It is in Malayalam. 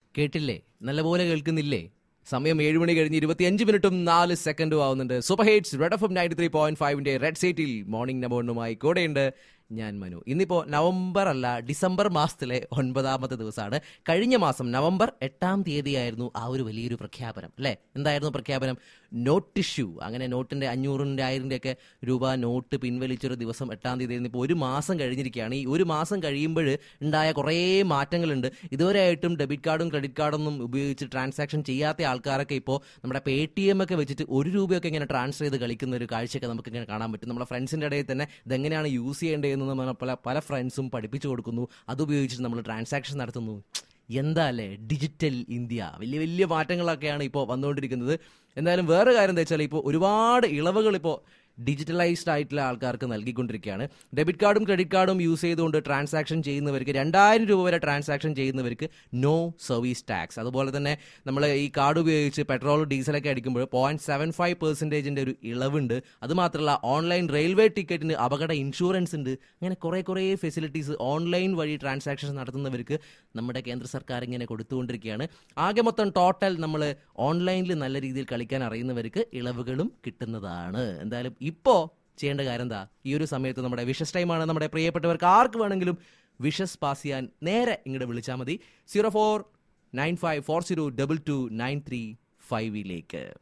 കേട്ടില്ലേ നല്ലപോലെ കേൾക്കുന്നില്ലേ സമയം ഏഴ് മണി കഴിഞ്ഞ് ഇരുപത്തിയഞ്ച് മിനിറ്റും നാല് സെക്കൻഡും ആവുന്നുണ്ട് super hits red F M ninety three point ഫൈവിന്റെ റെഡ് സീറ്റിൽ മോർണിംഗ് നമ്പറിനുമായി കൂടെയുണ്ട് ഞാൻ മനു ഇന്നിപ്പോ നവംബർ അല്ല ഡിസംബർ മാസത്തിലെ ഒൻപതാമത്തെ ദിവസമാണ് കഴിഞ്ഞ മാസം നവംബർ എട്ടാം തീയതിയായിരുന്നു ആ ഒരു വലിയൊരു പ്രഖ്യാപനം അല്ലേ എന്തായിരുന്നു പ്രഖ്യാപനം നോട്ട് ഇഷ്യൂ അങ്ങനെ നോട്ടിന്റെ അഞ്ഞൂറിന്റെ ആയിരന്റെ ഒക്കെ രൂപ നോട്ട് പിൻവലിച്ചൊരു ദിവസം എട്ടാം തീയതി ആയിരുന്നു ഇപ്പോൾ ഒരു മാസം കഴിഞ്ഞിരിക്കുകയാണ് ഈ ഒരു മാസം കഴിയുമ്പോൾ ഉണ്ടായ കുറേ മാറ്റങ്ങളുണ്ട് ഇതുവരെയായിട്ടും ഡെബിറ്റ് കാർഡും ക്രെഡിറ്റ് കാർഡൊന്നും ഉപയോഗിച്ച് ട്രാൻസാക്ഷൻ ചെയ്യാത്ത ആൾക്കാരൊക്കെ ഇപ്പോൾ നമ്മുടെ പേ ടി എം ഒക്കെ വെച്ചിട്ട് ഒരു രൂപയൊക്കെ ഇങ്ങനെ ട്രാൻസ്ഫർ ചെയ്ത് കളിക്കുന്ന ഒരു കാഴ്ചയൊക്കെ നമുക്ക് ഇങ്ങനെ കാണാൻ പറ്റും നമ്മുടെ ഫ്രണ്ട്സിന്റെ ഇടയിൽ തന്നെ ഇതെങ്ങനെയാണ് യൂസ് ചെയ്യേണ്ടതെന്ന് നമ്മൾ പല പല ഫ്രണ്ട്സും പഠിപ്പിച്ചു കൊടുക്കുന്നു അതുപയോഗിച്ചിട്ട് നമ്മൾ ട്രാൻസാക്ഷൻ നടത്തുന്നു എന്താ അല്ലേ ഡിജിറ്റൽ ഇന്ത്യ വലിയ വലിയ മാറ്റങ്ങളൊക്കെയാണ് ഇപ്പോൾ വന്നുകൊണ്ടിരിക്കുന്നത് എന്തായാലും വേറെ കാര്യം എന്താ വെച്ചാൽ ഇപ്പോൾ ഒരുപാട് ഇളവുകൾ ഇപ്പോൾ ഡിജിറ്റലൈസ്ഡ് ആയിട്ടുള്ള ആൾക്കാർക്ക് നൽകിക്കൊണ്ടിരിക്കുകയാണ് ഡെബിറ്റ് കാർഡും ക്രെഡിറ്റ് കാർഡും യൂസ് ചെയ്തുകൊണ്ട് ട്രാൻസാക്ഷൻ ചെയ്യുന്നവർക്ക് രണ്ടായിരം രൂപ വരെ ട്രാൻസാക്ഷൻ ചെയ്യുന്നവർക്ക് നോ സർവീസ് ടാക്സ് അതുപോലെ തന്നെ നമ്മൾ ഈ കാർഡ് ഉപയോഗിച്ച് പെട്രോൾ ഡീസലൊക്കെ അടിക്കുമ്പോൾ പോയിന്റ് സെവൻ ഫൈവ് പെർസെൻറ്റേജിൻ്റെ ഒരു ഇളവുണ്ട് അതുമാത്രമല്ല ഓൺലൈൻ റെയിൽവേ ടിക്കറ്റിന് അപകട ഇൻഷുറൻസ് ഉണ്ട് അങ്ങനെ കുറേ കുറേ ഫെസിലിറ്റീസ് ഓൺലൈൻ വഴി ട്രാൻസാക്ഷൻ നടത്തുന്നവർക്ക് നമ്മുടെ കേന്ദ്ര സർക്കാർ ഇങ്ങനെ കൊടുത്തുകൊണ്ടിരിക്കുകയാണ് ആകെ മൊത്തം ടോട്ടൽ നമ്മൾ ഓൺലൈനിൽ നല്ല രീതിയിൽ കളിക്കാൻ അറിയുന്നവർക്ക് ഇളവുകളും കിട്ടുന്നതാണ് എന്തായാലും ഇപ്പോ ചെയ്യേണ്ട കാര്യം എന്താ ഈ ഒരു സമയത്ത് നമ്മുടെ വിഷസ് ടൈമാണ് നമ്മുടെ പ്രിയപ്പെട്ടവർക്ക് ആർക്ക് വേണമെങ്കിലും വിഷസ് പാസ് ചെയ്യാൻ നേരെ ഇങ്ങോട്ട് വിളിച്ചാൽ മതി zero four nine five four zero double two nine three ഫൈവിലേക്ക്